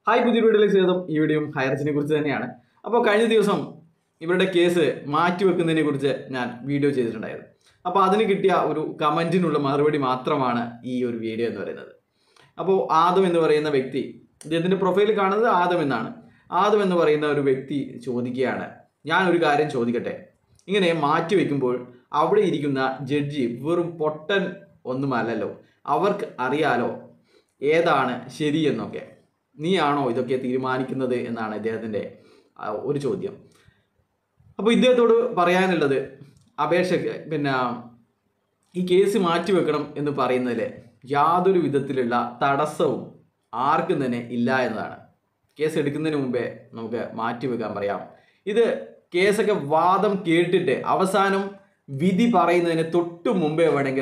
hi പുതിയ വീഡിയോയിലേക്ക് സ്വാഗതം ഈ വീഡിയോ ഹയർച്ചിനെ കുറിച്ച് തന്നെയാണ് അപ്പോൾ കഴിഞ്ഞ ദിവസം ഇവരുടെ കേസ് മാറ്റിവെക്കുന്നതിനെ കുറിച്ച് ഞാൻ വീഡിയോ ചെയ്തിട്ടുണ്ടായിരുന്നു അപ്പോൾ അതിന് കിട്ടിയ ഒരു കമൻറ്റിനുള്ള മറുപടി മാത്രമാണ് ഈ ഒരു വീഡിയോ എന്ന് പറയുന്നത് അപ്പോൾ ആദം എന്ന് പറയുന്ന വ്യക്തി ഇദ്ദേഹത്തിൻ്റെ പ്രൊഫൈൽ കാണുന്നത് ആദം എന്നാണ് ആദം എന്ന് പറയുന്ന ഒരു വ്യക്തി ചോദിക്കുകയാണ് ഞാൻ ഒരു കാര്യം ചോദിക്കട്ടെ ഇങ്ങനെ മാറ്റി വെക്കുമ്പോൾ അവിടെ ഇരിക്കുന്ന ജഡ്ജി വെറും പൊട്ടൻ ഒന്നുമല്ലല്ലോ അവർക്ക് അറിയാലോ ഏതാണ് ശരിയെന്നൊക്കെ നീയാണോ ഇതൊക്കെ തീരുമാനിക്കുന്നത് എന്നാണ് ഇദ്ദേഹത്തിൻ്റെ ആ, ഒരു ചോദ്യം അപ്പോൾ ഇദ്ദേഹത്തോട് പറയാനുള്ളത് അപേക്ഷ പിന്നെ ഈ കേസ് മാറ്റിവെക്കണം എന്ന് പറയുന്നതിൽ യാതൊരു വിധത്തിലുള്ള തടസ്സവും ആർക്കും തന്നെ ഇല്ല എന്നതാണ് കേസ് എടുക്കുന്നതിന് മുമ്പേ നമുക്ക് മാറ്റിവെക്കാൻ പറയാം ഇത് കേസൊക്കെ വാദം കേട്ടിട്ട് അവസാനം വിധി പറയുന്നതിന് തൊട്ട് മുമ്പേ വേണമെങ്കിൽ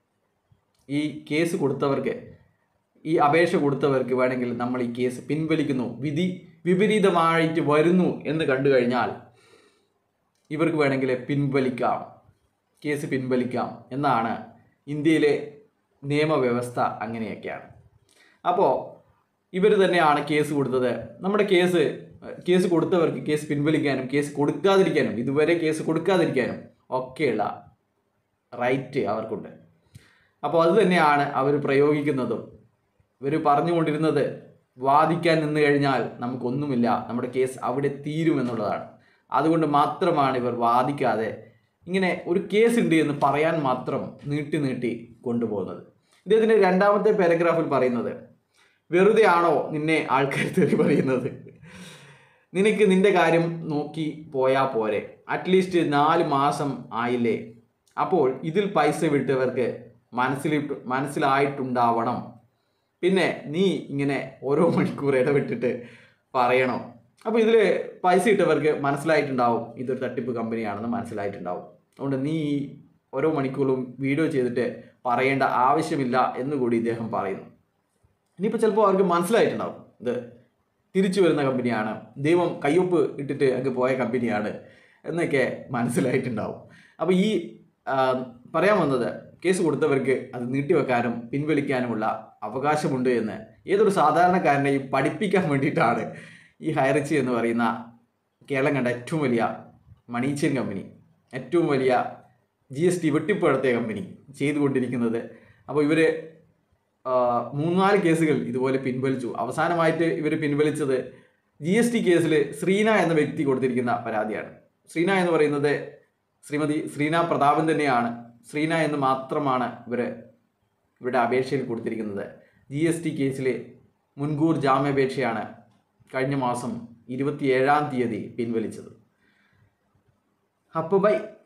ഈ കേസ് കൊടുത്തവർക്ക് ഈ അപേക്ഷ കൊടുത്തവർക്ക് വേണമെങ്കിൽ നമ്മൾ ഈ കേസ് പിൻവലിക്കുന്നു വിധി വിപരീതമായിട്ട് വരുന്നു എന്ന് കണ്ടു കഴിഞ്ഞാൽ ഇവർക്ക് വേണമെങ്കിൽ പിൻവലിക്കാം കേസ് പിൻവലിക്കാം എന്നാണ് ഇന്ത്യയിലെ നിയമവ്യവസ്ഥ അങ്ങനെയൊക്കെയാണ് അപ്പോൾ ഇവർ തന്നെയാണ് കേസ് കൊടുത്തത് നമ്മുടെ കേസ് കേസ് കൊടുത്തവർക്ക് കേസ് പിൻവലിക്കാനും കേസ് കൊടുക്കാതിരിക്കാനും ഇതുവരെ കേസ് കൊടുക്കാതിരിക്കാനും ഒക്കെയുള്ള റൈറ്റ് അവർക്കുണ്ട് അപ്പോൾ അത് തന്നെയാണ് അവർ പ്രയോഗിക്കുന്നതും ഇവർ പറഞ്ഞുകൊണ്ടിരുന്നത് വാദിക്കാൻ നിന്ന് കഴിഞ്ഞാൽ നമുക്കൊന്നുമില്ല നമ്മുടെ കേസ് അവിടെ തീരുമെന്നുള്ളതാണ് അതുകൊണ്ട് മാത്രമാണ് ഇവർ വാദിക്കാതെ ഇങ്ങനെ ഒരു കേസ് ഉണ്ട് എന്ന് പറയാൻ മാത്രം നീട്ടി നീട്ടി കൊണ്ടുപോകുന്നത് ഇദ്ദേഹത്തിൻ്റെ രണ്ടാമത്തെ പാരഗ്രാഫിൽ പറയുന്നത് വെറുതെ ആണോ നിന്നെ ആൾക്കാർ തെറി പറയുന്നത് നിനക്ക് നിന്റെ കാര്യം നോക്കി പോയാൽ പോരെ അറ്റ്ലീസ്റ്റ് നാല് മാസം ആയില്ലേ അപ്പോൾ ഇതിൽ പൈസ വിട്ടവർക്ക് മനസ്സിലിട്ട് മനസ്സിലായിട്ടുണ്ടാവണം പിന്നെ നീ ഇങ്ങനെ ഓരോ മണിക്കൂർ ഇടവിട്ടിട്ട് പറയണം അപ്പോൾ ഇതിൽ പൈസ ഇട്ടവർക്ക് മനസ്സിലായിട്ടുണ്ടാവും ഇതൊരു തട്ടിപ്പ് കമ്പനിയാണെന്ന് മനസ്സിലായിട്ടുണ്ടാവും അതുകൊണ്ട് നീ ഈ ഓരോ മണിക്കൂറും വീഡിയോ ചെയ്തിട്ട് പറയേണ്ട ആവശ്യമില്ല എന്ന് കൂടി ഇദ്ദേഹം പറയുന്നു ഇനിയിപ്പോൾ ചിലപ്പോൾ അവർക്ക് മനസ്സിലായിട്ടുണ്ടാവും ഇത് തിരിച്ചു വരുന്ന കമ്പനിയാണ് ദൈവം കയ്യൊപ്പ് ഇട്ടിട്ട് അങ്ങ് പോയ കമ്പനിയാണ് എന്നൊക്കെ മനസ്സിലായിട്ടുണ്ടാവും അപ്പോൾ ഈ ആ, പറയാൻ വന്നത് കേസ് കൊടുത്തവർക്ക് അത് നീട്ടിവെക്കാനും പിൻവലിക്കാനുമുള്ള അവകാശമുണ്ട് എന്ന് ഏതൊരു സാധാരണക്കാരനെയും പഠിപ്പിക്കാൻ വേണ്ടിയിട്ടാണ് ഈ ഹൈറിച്ചി എന്ന് പറയുന്ന കേരളം കണ്ട ഏറ്റവും വലിയ മണീച്ചൻ കമ്പനി ഏറ്റവും വലിയ ജി എസ് ടി വെട്ടിപ്പുഴത്തിയ കമ്പനി ചെയ്തുകൊണ്ടിരിക്കുന്നത് അപ്പോൾ ഇവർ മൂന്നാല് കേസുകൾ ഇതുപോലെ പിൻവലിച്ചു അവസാനമായിട്ട് ഇവർ പിൻവലിച്ചത് ജി എസ് ടി കേസിൽ ശ്രീന എന്ന വ്യക്തി കൊടുത്തിരിക്കുന്ന പരാതിയാണ് ശ്രീന എന്ന് പറയുന്നത് ശ്രീമതി ശ്രീന പ്രതാപൻ തന്നെയാണ് ശ്രീന എന്ന് മാത്രമാണ് ഇവർ ഇവരുടെ അപേക്ഷയിൽ കൊടുത്തിരിക്കുന്നത് ജി എസ് ടി കേസിലെ മുൻകൂർ ജാമ്യാപേക്ഷയാണ് കഴിഞ്ഞ മാസം ഇരുപത്തിയേഴാം തീയതി പിൻവലിച്ചത് അപ്പോൾ ബൈ